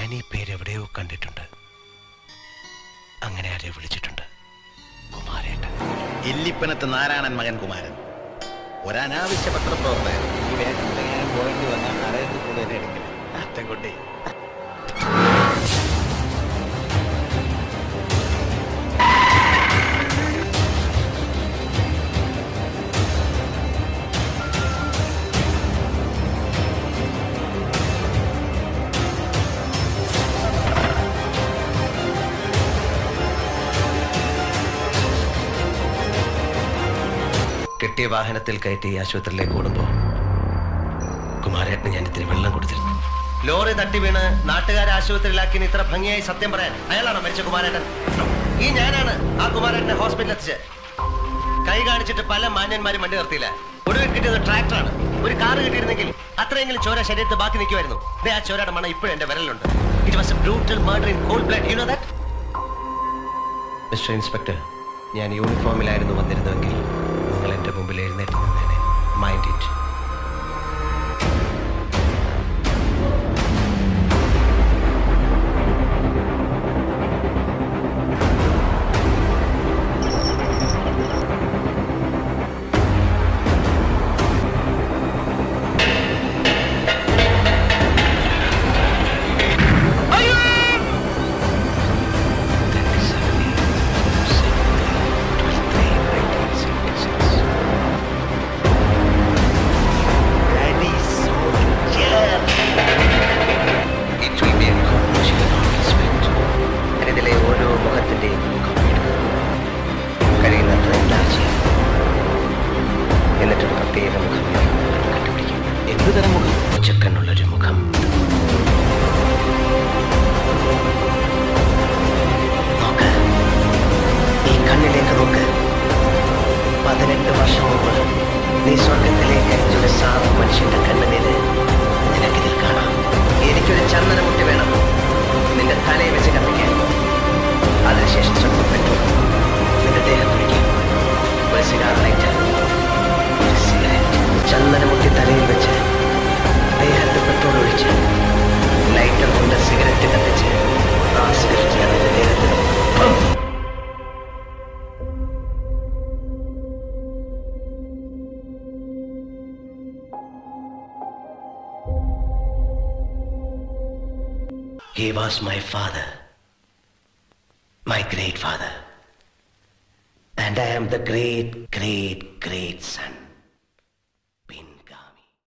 ഞാൻ ഈ പേര് എവിടെയോ കണ്ടിട്ടുണ്ട് അങ്ങനെ ആരെ വിളിച്ചിട്ടുണ്ട് കുമാരേട്ടൻ ഇല്ലിപ്പനത്ത് നാരായണൻ മകൻ കുമാരൻ ഒരനാവശ്യ പത്രപ്രവർത്തകൻ ഈ വേഷത്തിൽ ഞാൻ പോയിട്ട് വന്നാൽ അറിയത്തിൽ കൂടുതൽ എടുക്കില്ല അർത്ഥം കൊണ്ടേ കെട്ടിയ വാഹനത്തിൽ കയറ്റി ആശുപത്രിയിലേക്ക് ഓടുമ്പോ കുമാരേട്ടന് ഞാൻ ഇത്തിരി വെള്ളം കൊടുത്തിരുന്നു ലോറി തട്ടി വീണ് നാട്ടുകാരെ ആശുപത്രിയിലാക്കി ഇത്ര ഭംഗിയായി സത്യം പറയാൻ അയാളാണോ മരിച്ച കുമാരേട്ടൻ ഈ ഞാനാണ് ആ കുമാരേട്ടനെ ഹോസ്പിറ്റലിൽ എത്തിച്ച് കൈ കാണിച്ചിട്ട് പല മാന്യന്മാരും വണ്ടി നിർത്തിയില്ല ഒടുവിൽ കിട്ടിയത് ട്രാക്ടറാണ് ഒരു കാറ് കിട്ടിയിരുന്നെങ്കിൽ അത്രയെങ്കിലും ചോര ശരീരത്തിൽ ബാക്കി നിൽക്കുമായിരുന്നു ദേ ആ ചോരയുടെ മണം ഇപ്പോഴും എന്റെ വിരലുണ്ട് it was a brutal murder in cold blood you know that mister inspector ഞാൻ യൂണിഫോമിലായിരുന്നു വന്നിരുന്നുവെങ്കിൽ നിങ്ങൾ എന്റെ മുമ്പിൽ എഴുന്നേറ്റ് നിന്നേനെ മൈൻഡ് ഇറ്റ് ഇതിലെ ഓരോ മുഖത്തിന്റെയും മുഖം എടുക്കുക. കഴിയുന്നത്ര enlarge ചെയ്യുക. എന്നിട്ടൊരു പ്രത്യേക മുഖം കണ്ടുപിടിക്കും എന്ത് തരം മുഖം ഉച്ചക്കണ്ണുള്ളൊരു മുഖം നോക്ക് ഈ കണ്ണിലേക്ക് നോക്ക് പതിനെട്ട് വർഷം മുമ്പ് നീ സ്വർഗത്തിലേക്ക് അയച്ചൊരു സാധു മനുഷ്യന്റെ കണ്ണുനീര് നിനക്കിതിൽ കാണാം എനിക്കൊരു ചന്ദനമുട്ടി വേണം നിന്റെ തലയിൽ വെച്ച് കത്തിക്കാൻ അതിനുശേഷം സ്വന്തം പെട്ടു നിന്റെ ദേഹം പിടിക്കും ഒരു സിഗാർ ലൈറ്റ് ഒരു സിഗരറ്റ് ചന്ദനമുട്ടി തലയിൽ വെച്ച് ദേഹത്ത് പെട്രോൾ ഒഴിച്ച് ലൈറ്റർ കൊണ്ട് സിഗരറ്റ് കത്തിച്ച് ആ സിഗരറ്റ് ഞാൻ നിന്റെ ദേഹത്തിൽ പം! He was my father, my great father. And I am the great, great, great son.